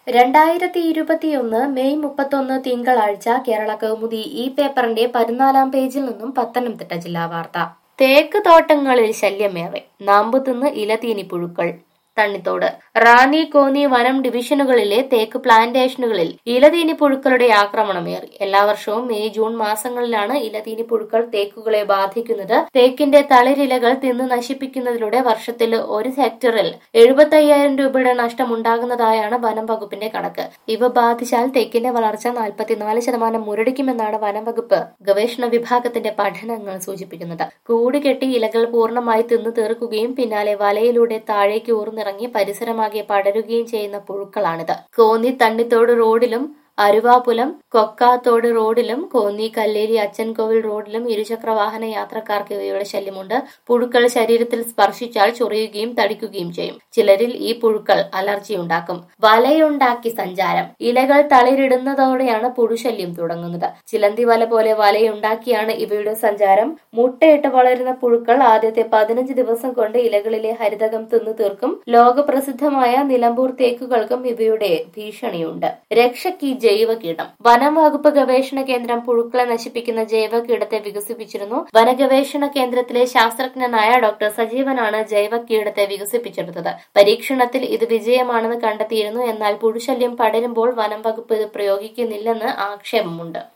രണ്ടായിരത്തി ഇരുപത്തിയൊന്ന് മെയ് മുപ്പത്തൊന്ന് തിങ്കളാഴ്ച കേരള കൗമുദി ഈ പേപ്പറിന്റെ പതിനാലാം പേജിൽ നിന്നും പത്തനംതിട്ട ജില്ലാ വാർത്ത തേക്ക് തോട്ടങ്ങളിൽ ശല്യമേറെ നാമ്പുതിന്ന് ഇലതീനി പുഴുക്കൾ തണ്ണിത്തോട് റാന്നി കോന്നി വനം ഡിവിഷനുകളിലെ തേക്ക് പ്ലാന്റേഷനുകളിൽ ഇലതീനി പുഴുക്കളുടെ ആക്രമണമേറി എല്ലാ വർഷവും മെയ് ജൂൺ മാസങ്ങളിലാണ് ഇലതീനി പുഴുക്കൾ തേക്കുകളെ ബാധിക്കുന്നത് തേക്കിന്റെ തളിരിലകൾ തിന്ന് നശിപ്പിക്കുന്നതിലൂടെ വർഷത്തിൽ ഒരു ഹെക്ടറിൽ എഴുപത്തയ്യായിരം രൂപയുടെ നഷ്ടമുണ്ടാകുന്നതായാണ് വനം വകുപ്പിന്റെ കണക്ക് ഇവ ബാധിച്ചാൽ തേക്കിന്റെ വളർച്ച നാൽപ്പത്തിനാല് ശതമാനം മുരടിക്കുമെന്നാണ് വനം വകുപ്പ് ഗവേഷണ വിഭാഗത്തിന്റെ പഠനങ്ങൾ സൂചിപ്പിക്കുന്നത് കൂട് കെട്ടി ഇലകൾ പൂർണ്ണമായി തിന്നു തീർക്കുകയും പിന്നാലെ വലയിലൂടെ താഴേക്ക് ഊർന്നിറങ്ങി പരിസരമാകെ പടരുകയും ചെയ്യുന്ന പുഴുക്കളാണിത് കോന്നി തണ്ണിത്തോട് റോഡിലും അരുവാപുലം കൊക്കാത്തോട് റോഡിലും കോന്നി കല്ലേരി അച്ചൻകോവിൽ റോഡിലും ഇരുചക്ര വാഹന യാത്രക്കാർക്ക് ഇവയുടെ ശല്യമുണ്ട് പുഴുക്കൾ ശരീരത്തിൽ സ്പർശിച്ചാൽ ചൊറിയുകയും തടിക്കുകയും ചെയ്യും ചിലരിൽ ഈ പുഴുക്കൾ അലർജി ഉണ്ടാക്കും വലയുണ്ടാക്കി സഞ്ചാരം ഇലകൾ തളിരിടുന്നതോടെയാണ് പുഴുശല്യം തുടങ്ങുന്നത് ചിലന്തി വല പോലെ വലയുണ്ടാക്കിയാണ് ഇവയുടെ സഞ്ചാരം മുട്ടയിട്ട് വളരുന്ന പുഴുക്കൾ ആദ്യത്തെ പതിനഞ്ച് ദിവസം കൊണ്ട് ഇലകളിലെ ഹരിതകം തിന്നു തീർക്കും ലോകപ്രസിദ്ധമായ നിലമ്പൂർ തേക്കുകൾക്കും ഇവയുടെ ഭീഷണിയുണ്ട് രക്ഷയ്ക്ക് ജൈവ കീടം വനം വകുപ്പ് ഗവേഷണ കേന്ദ്രം പുഴുക്കളെ നശിപ്പിക്കുന്ന ജൈവ കീടത്തെ വികസിപ്പിച്ചിരുന്നു വനഗവേഷണ കേന്ദ്രത്തിലെ ശാസ്ത്രജ്ഞനായ ഡോക്ടർ സജീവനാണ് ജൈവ കീടത്തെ വികസിപ്പിച്ചെടുത്തത് പരീക്ഷണത്തിൽ ഇത് വിജയമാണെന്ന് കണ്ടെത്തിയിരുന്നു എന്നാൽ പുഴുശല്യം പടരുമ്പോൾ വനം വകുപ്പ് ഇത് പ്രയോഗിക്കുന്നില്ലെന്ന് ആക്ഷേപമുണ്ട്